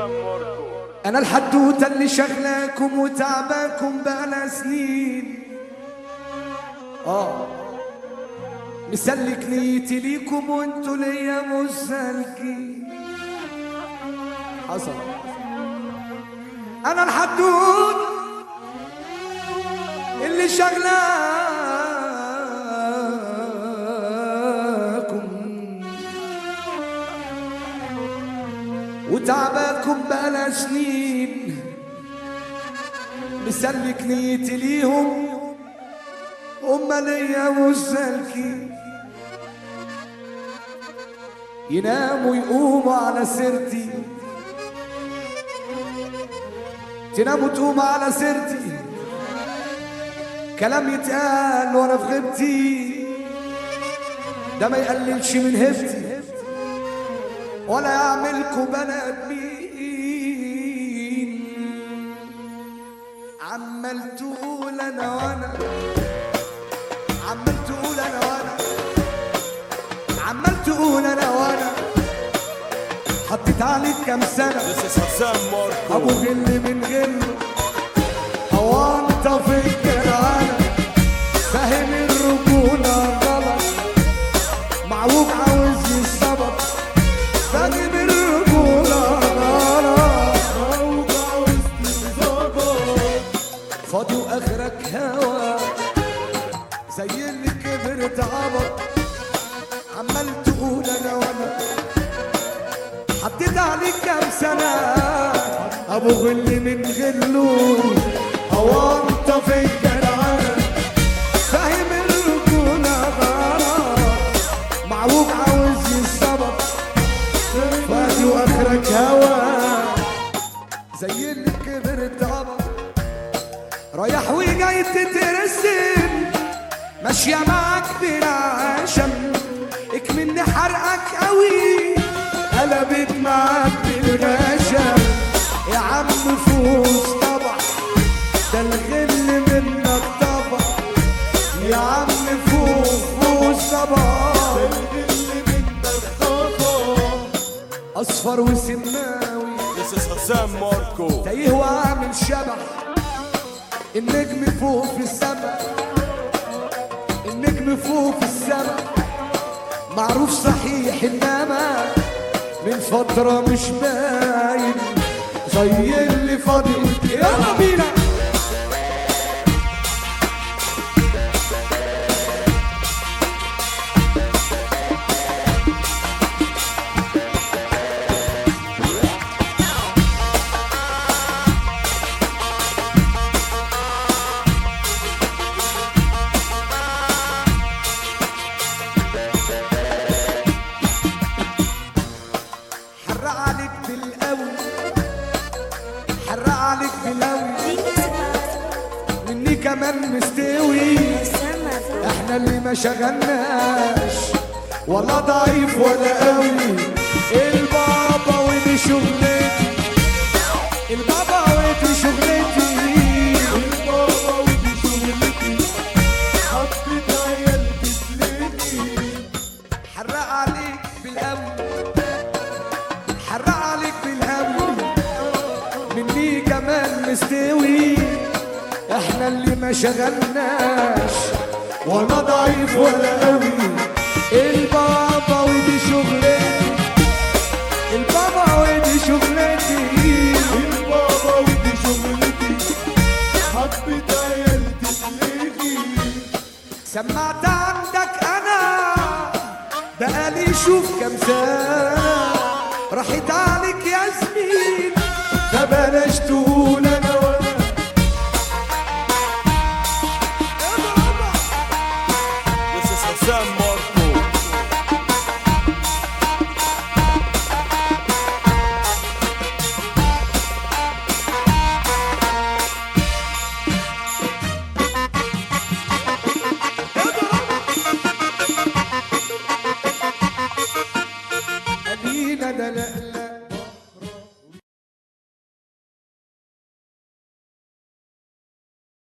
حسام ماركو انا الحدوته اللي شغلاكم وتعباكم بقالها سنين اه مسلك نيتي ليكم وانتوا ليا مسالكين حصل انا الحدود اللي شغلاكم وتعباكم بقالها سنين مسلك نيتي ليهم هما ليا مسالكين يناموا يقوموا على سيرتي تناموا تقوموا على سيرتي كلام يتقال وانا في غيبتي ده ما يقللش من هبتي ولا يعملكوا بني ادمين عمال تقول انا وانا عمال تقول انا وانا عمال تقول انا وانا حطيت عليك كام سنه This is حسام ابو ماركو غل من غل هو انت فكر انا فاهم الرجوله غلط معوج عاوز السبب فاهم الرجوله غلط معوج عاوز السبب فاضي واخرك هوا زي اللي كبرت عبط عمال تقول انا وانا حطيت عليك كام سنة أبو غل من غلو هو أنت في الجدعنة فاهم الرجولة غلط معوج عاوز يستبط فادي وآخرك هوا زي اللي كبرت عبط رايح وجاي تترسم ماشية معاك بلا عشم اكمني حرقك قوي قلبت معاك بالغشم يا عم فوز طبع ده الغل منك طبع يا عم فوز فوز طبع ده الغل منك طبع اصفر وسماوي This is حسام ماركو تايه وعامل شبح النجم فوق في السماء النجم فوق في السماء معروف صحيح انما من فترة مش باين زي اللي فاضي يلا بينا حرق عليك بالقوي حرق عليك بالقوي مني كمان مستوي احنا اللي ما شغلناش ولا ضعيف ولا قوي البابا ودي شغلتي البابا ودي شغلتي البابا ودي شغلتي حطيت عيال تسلتي حرق عليك بالقوي حرق عليك بالهوي مني كمان مستوي احنا اللي ما شغلناش ولا ضعيف ولا قوي البابا ودي شغلتي البابا ودي شغلتي البابا ودي شغلتي حبيت عيال تسلكي سمعت عندك انا بقالي شوف كام سنة راحت عليك يا زميل فبلاش تقول انا وانا This is حسام ماركو ادينا دلقنا